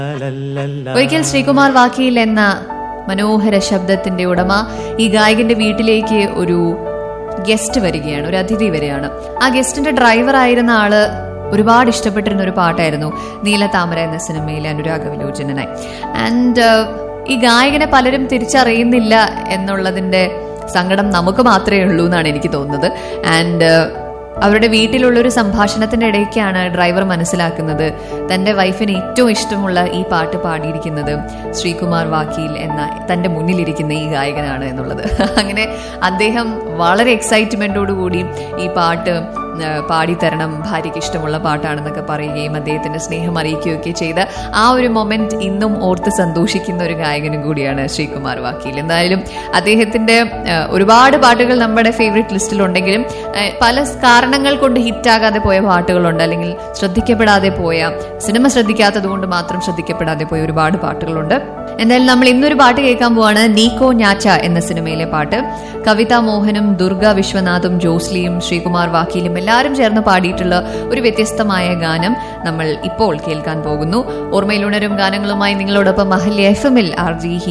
ഒരിക്കൽ ശ്രീകുമാർ വാക്കിയിൽ എന്ന മനോഹര ശബ്ദത്തിന്റെ ഉടമ ഈ ഗായകന്റെ വീട്ടിലേക്ക് ഒരു ഗസ്റ്റ് വരികയാണ് ഒരു അതിഥി വരികയാണ് ആ ഗസ്റ്റിന്റെ ഡ്രൈവർ ആയിരുന്ന ആള് ഒരുപാട് ഇഷ്ടപ്പെട്ടിരുന്ന ഒരു പാട്ടായിരുന്നു നീലതാമര എന്ന സിനിമയിലെ അനുരാഗ വിലോചനായി ആൻഡ് ഈ ഗായകനെ പലരും തിരിച്ചറിയുന്നില്ല എന്നുള്ളതിന്റെ സങ്കടം നമുക്ക് മാത്രമേ ഉള്ളൂ എന്നാണ് എനിക്ക് തോന്നുന്നത് ആൻഡ് അവരുടെ വീട്ടിലുള്ള ഒരു സംഭാഷണത്തിന്റെ ഇടയ്ക്കാണ് ഡ്രൈവർ മനസ്സിലാക്കുന്നത് തന്റെ വൈഫിന് ഏറ്റവും ഇഷ്ടമുള്ള ഈ പാട്ട് പാടിയിരിക്കുന്നത് ശ്രീകുമാർ വാക്കീൽ എന്ന തന്റെ മുന്നിലിരിക്കുന്ന ഈ ഗായകനാണ് എന്നുള്ളത് അങ്ങനെ അദ്ദേഹം വളരെ എക്സൈറ്റ്മെന്റോടു കൂടി ഈ പാട്ട് ആ, പാടിത്തരണം ഭാര്യയ്ക്ക് ഇഷ്ടമുള്ള പാട്ടാണെന്നൊക്കെ പറയുകയും അദ്ദേഹത്തിന്റെ സ്നേഹം അറിയിക്കുകയൊക്കെ ചെയ്ത ആ ഒരു മൊമെന്റ് ഇന്നും ഓർത്ത് സന്തോഷിക്കുന്ന ഒരു ഗായകനും കൂടിയാണ് ശ്രീകുമാർ വാക്കീൽ എന്തായാലും അദ്ദേഹത്തിന്റെ ആ, ഒരുപാട് പാട്ടുകൾ നമ്മുടെ ഫേവറേറ്റ് ലിസ്റ്റിലുണ്ടെങ്കിലും ആ, പല കാരണങ്ങൾ കൊണ്ട് ഹിറ്റാകാതെ പോയ പാട്ടുകളുണ്ട് അല്ലെങ്കിൽ ശ്രദ്ധിക്കപ്പെടാതെ പോയ സിനിമ ശ്രദ്ധിക്കാത്തത് കൊണ്ട് മാത്രം ശ്രദ്ധിക്കപ്പെടാതെ പോയ ഒരുപാട് പാട്ടുകളുണ്ട് എന്തായാലും നമ്മൾ ഇന്നൊരു പാട്ട് കേൾക്കാൻ പോവാണ് നീക്കോ ഞാച്ച എന്ന സിനിമയിലെ പാട്ട് കവിത മോഹനും ദുർഗ വിശ്വനാഥും ജോസ്ലിയും ശ്രീകുമാർ വാക്കീലും എല്ലാവരും ചേർന്ന് പാടിയിട്ടുള്ള ഒരു വ്യത്യസ്തമായ ഗാനം നമ്മൾ ഇപ്പോൾ കേൾക്കാൻ പോകുന്നു ഓർമ്മയിലുണരും ഗാനങ്ങളുമായി നിങ്ങളോടൊപ്പം മഹല്യ എഫ് എമ്മിൽ ആർ ജി